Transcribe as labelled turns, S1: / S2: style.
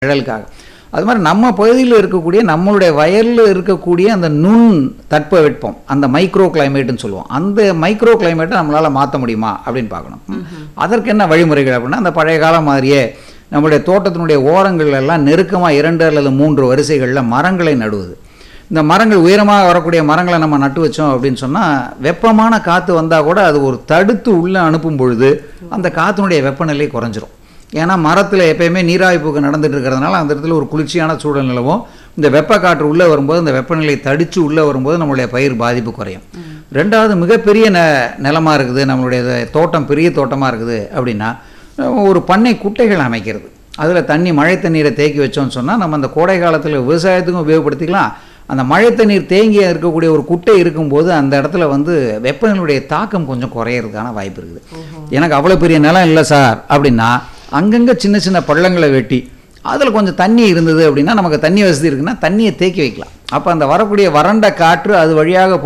S1: நிழலுக்காக அது மாதிரி நம்ம பகுதியில் இருக்கக்கூடிய நம்மளுடைய வயலில் இருக்கக்கூடிய அந்த நுண் தட்பவெட்பம் அந்த மைக்ரோ கிளைமேட்னு சொல்லுவோம் அந்த மைக்ரோ கிளைமேட்டை நம்மளால் மாற்ற முடியுமா அப்படின்னு பார்க்கணும் அதற்கு என்ன வழிமுறைகள் அப்படின்னா அந்த பழைய காலம் மாதிரியே நம்மளுடைய தோட்டத்தினுடைய ஓரங்கள் எல்லாம் நெருக்கமாக இரண்டு அல்லது மூன்று வரிசைகளில் மரங்களை நடுவது இந்த மரங்கள் உயரமாக வரக்கூடிய மரங்களை நம்ம நட்டு வச்சோம் அப்படின்னு சொன்னால் வெப்பமான காற்று வந்தால் கூட அது ஒரு தடுத்து உள்ளே அனுப்பும் பொழுது அந்த காற்றினுடைய வெப்பநிலை குறைஞ்சிரும் ஏன்னா மரத்தில் எப்பயுமே நீராவி போக்கு நடந்துட்டு இருக்கிறதுனால அந்த இடத்துல ஒரு குளிர்ச்சியான சூழல் நிலவும் இந்த வெப்ப காற்று உள்ளே வரும்போது இந்த வெப்பநிலை தடித்து உள்ளே வரும்போது நம்மளுடைய பயிர் பாதிப்பு குறையும் ரெண்டாவது மிகப்பெரிய ந நிலமாக இருக்குது நம்மளுடைய தோட்டம் பெரிய தோட்டமாக இருக்குது அப்படின்னா ஒரு பண்ணை குட்டைகள் அமைக்கிறது அதில் தண்ணி மழை தண்ணீரை தேக்கி வச்சோம்னு சொன்னால் நம்ம அந்த கோடை காலத்தில் விவசாயத்துக்கும் உபயோகப்படுத்திக்கலாம் அந்த மழை தண்ணீர் தேங்கி இருக்கக்கூடிய ஒரு குட்டை இருக்கும்போது அந்த இடத்துல வந்து வெப்பநிலையுடைய தாக்கம் கொஞ்சம் குறையிறதுக்கான வாய்ப்பு இருக்குது எனக்கு அவ்வளோ பெரிய நிலம் இல்லை சார் அப்படின்னா அங்கங்கே சின்ன சின்ன பள்ளங்களை வெட்டி அதில் கொஞ்சம் தண்ணி இருந்தது அப்படின்னா நமக்கு தண்ணி வசதி இருக்குன்னா தண்ணியை தேக்கி வைக்கலாம் அப்போ அந்த வரக்கூடிய வறண்ட காற்று அது வழியாக